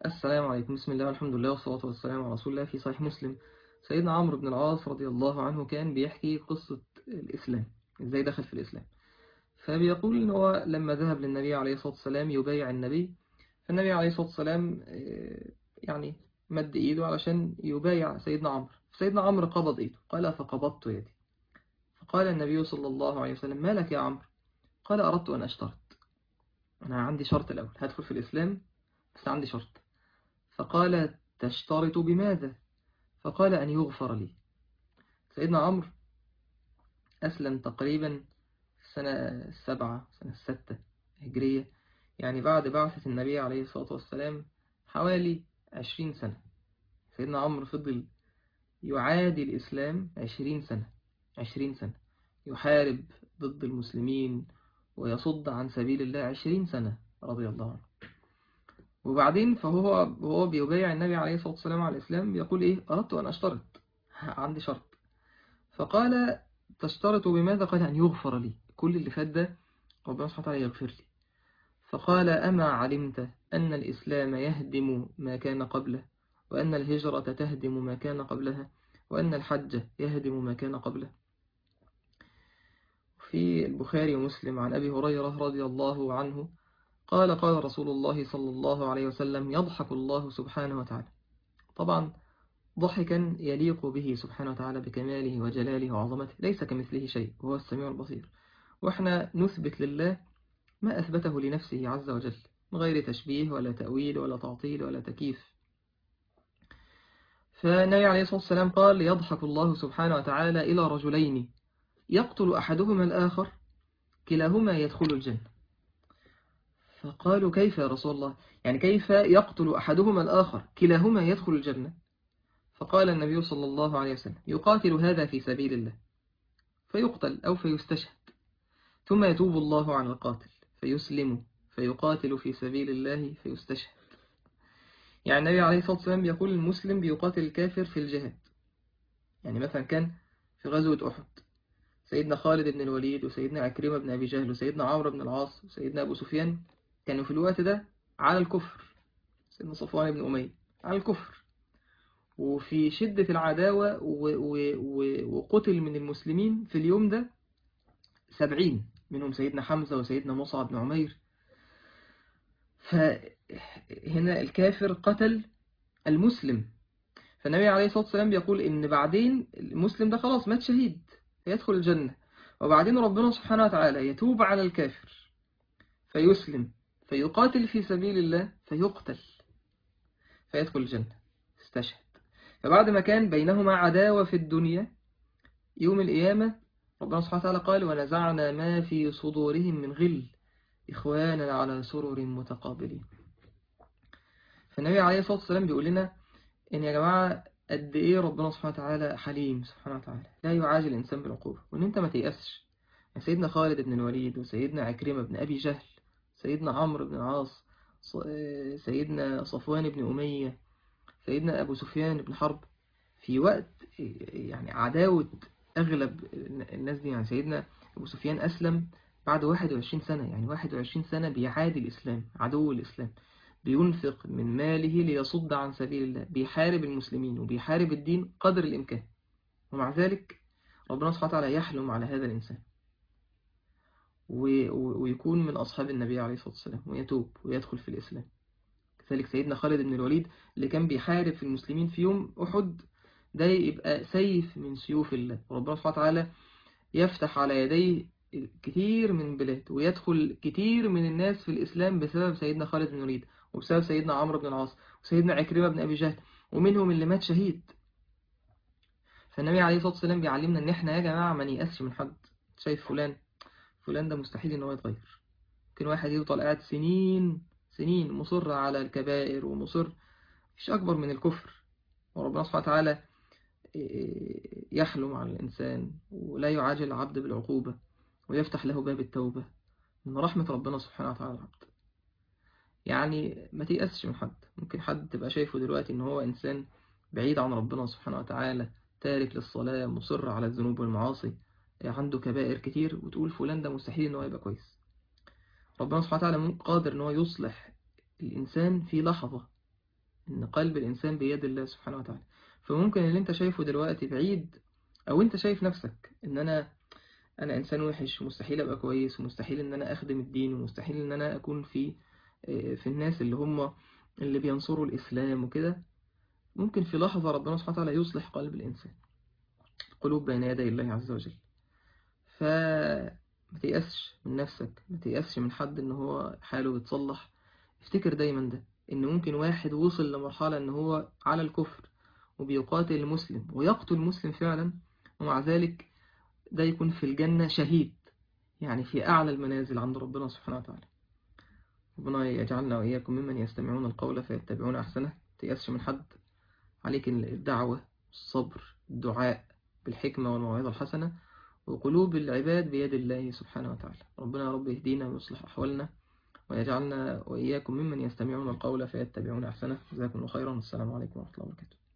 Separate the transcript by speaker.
Speaker 1: السلام عليكم بسم الله والحمد لله والصلاة والسلام على رسول الله في صحيح مسلم سيدنا عمرو بن العاص رضي الله عنه كان بيحكي قصة الإسلام إزاي دخل في الإسلام فبيقول إن هو لما ذهب للنبي عليه الصلاة والسلام يبايع النبي فالنبي عليه الصلاة والسلام يعني مد إيده علشان يبايع سيدنا عمرو سيدنا عمرو قبض إيده قال فقبضت يدي فقال النبي صلى الله عليه وسلم ما لك يا عمرو قال أردت أن أشترط أنا عندي شرط الأول هدخل في الإسلام بس عندي شرط فقال تشترط بماذا فقال أن يغفر لي سيدنا عمرو أسلم تقريبا السنة السبعة سنة الستة هجرية يعني بعد بعثة النبي عليه الصلاة والسلام حوالي عشرين سنة سيدنا عمرو فضل يعادي الإسلام عشرين سنة عشرين سنة يحارب ضد المسلمين ويصد عن سبيل الله عشرين سنة رضي الله عنه وبعدين فهو وهو بيبايع النبي عليه الصلاة والسلام على الإسلام بيقول إيه أردت أن أشترط عندي شرط فقال تشترط بماذا قال أن يغفر لي كل اللي فات ده ربنا سبحانه وتعالى يغفر لي فقال أما علمت أن الإسلام يهدم ما كان قبله وأن الهجرة تهدم ما كان قبلها وأن الحج يهدم ما كان قبله في البخاري ومسلم عن أبي هريرة رضي الله عنه قال قال رسول الله صلى الله عليه وسلم يضحك الله سبحانه وتعالى طبعا ضحكا يليق به سبحانه وتعالى بكماله وجلاله وعظمته ليس كمثله شيء وهو السميع البصير وإحنا نثبت لله ما أثبته لنفسه عز وجل من غير تشبيه ولا تأويل ولا تعطيل ولا تكييف فالنبي عليه الصلاة والسلام قال يضحك الله سبحانه وتعالى إلى رجلين يقتل أحدهما الآخر كلاهما يدخل الجنة فقالوا كيف يا رسول الله يعني كيف يقتل أحدهما الآخر كلاهما يدخل الجنة فقال النبي صلى الله عليه وسلم يقاتل هذا في سبيل الله فيقتل أو فيستشهد ثم يتوب الله عن القاتل فيسلم فيقاتل في سبيل الله فيستشهد يعني النبي عليه الصلاة والسلام يقول المسلم بيقاتل الكافر في الجهاد يعني مثلا كان في غزوة أحد سيدنا خالد بن الوليد وسيدنا عكرمة بن أبي جهل وسيدنا عمرو بن العاص وسيدنا أبو سفيان كانوا في الوقت ده على الكفر سيدنا صفوان بن أمية على الكفر وفي شدة العداوة وقتل من المسلمين في اليوم ده سبعين منهم سيدنا حمزة وسيدنا مصعب بن عمير فهنا الكافر قتل المسلم فالنبي عليه الصلاة والسلام بيقول إن بعدين المسلم ده خلاص مات شهيد يدخل الجنة وبعدين ربنا سبحانه وتعالى يتوب على الكافر فيسلم فيقاتل في سبيل الله فيقتل فيدخل الجنة استشهد فبعد ما كان بينهما عداوة في الدنيا يوم القيامة ربنا سبحانه وتعالى قال ونزعنا ما في صدورهم من غل إخوانا على سرر متقابلين فالنبي عليه الصلاة والسلام بيقول لنا إن يا جماعة قد إيه ربنا سبحانه وتعالى حليم سبحانه وتعالى لا يعاجل الإنسان بالعقوبة وإن أنت ما تيأسش يعني سيدنا خالد بن الوليد وسيدنا عكرمة بن أبي جهل سيدنا عمرو بن العاص سيدنا صفوان بن أمية سيدنا أبو سفيان بن حرب في وقت يعني عداوة أغلب الناس دي يعني سيدنا أبو سفيان أسلم بعد 21 سنة يعني 21 سنة بيعادي الإسلام عدو الإسلام بينفق من ماله ليصد عن سبيل الله بيحارب المسلمين وبيحارب الدين قدر الإمكان ومع ذلك ربنا سبحانه وتعالى يحلم على هذا الإنسان ويكون من أصحاب النبي عليه الصلاة والسلام ويتوب ويدخل في الإسلام كذلك سيدنا خالد بن الوليد اللي كان بيحارب في المسلمين في يوم أحد ده يبقى سيف من سيوف الله وربنا سبحانه وتعالى يفتح على يديه كتير من بلاد ويدخل كتير من الناس في الإسلام بسبب سيدنا خالد بن الوليد وبسبب سيدنا عمرو بن العاص وسيدنا عكرمة بن أبي جهل ومنهم اللي مات شهيد فالنبي عليه الصلاة والسلام بيعلمنا ان احنا يا جماعة ما نيأسش من حد شايف فلان فلان ده مستحيل ان هو يتغير ممكن واحد يفضل قاعد سنين سنين مصر على الكبائر ومصر مفيش أكبر من الكفر وربنا سبحانه وتعالى يحلم على الإنسان ولا يعاجل العبد بالعقوبة ويفتح له باب التوبة من رحمة ربنا سبحانه وتعالى العبد يعني ما تيأسش من حد ممكن حد تبقى شايفه دلوقتي ان هو إنسان بعيد عن ربنا سبحانه وتعالى تارك للصلاة مصر على الذنوب والمعاصي عنده كبائر كتير وتقول فلان ده مستحيل ان هو يبقى كويس ربنا سبحانه وتعالى قادر ان هو يصلح الإنسان في لحظة إن قلب الإنسان بيد الله سبحانه وتعالى فممكن اللي أنت شايفه دلوقتي بعيد أو أنت شايف نفسك إن أنا أنا إنسان وحش ومستحيل أبقى كويس ومستحيل إن أنا أخدم الدين ومستحيل إن أنا أكون في في الناس اللي هم اللي بينصروا الإسلام وكده ممكن في لحظة ربنا سبحانه وتعالى يصلح قلب الإنسان قلوب بين يدي الله عز وجل فما تيأسش من نفسك ما تيأسش من حد إن هو حاله يتصلح افتكر دايما ده إن ممكن واحد وصل لمرحلة إن هو على الكفر وبيقاتل المسلم ويقتل المسلم فعلا ومع ذلك ده يكون في الجنة شهيد يعني في أعلى المنازل عند ربنا سبحانه وتعالى ربنا يجعلنا وإياكم ممن يستمعون القول فيتبعون أحسنه تيأسش من حد عليك الدعوة الصبر الدعاء بالحكمة والموعظة الحسنة وقلوب العباد بيد الله سبحانه وتعالى ربنا يا رب يهدينا ويصلح أحوالنا ويجعلنا وإياكم ممن يستمعون القول فيتبعون أحسنه جزاكم الله خيرا والسلام عليكم ورحمة الله وبركاته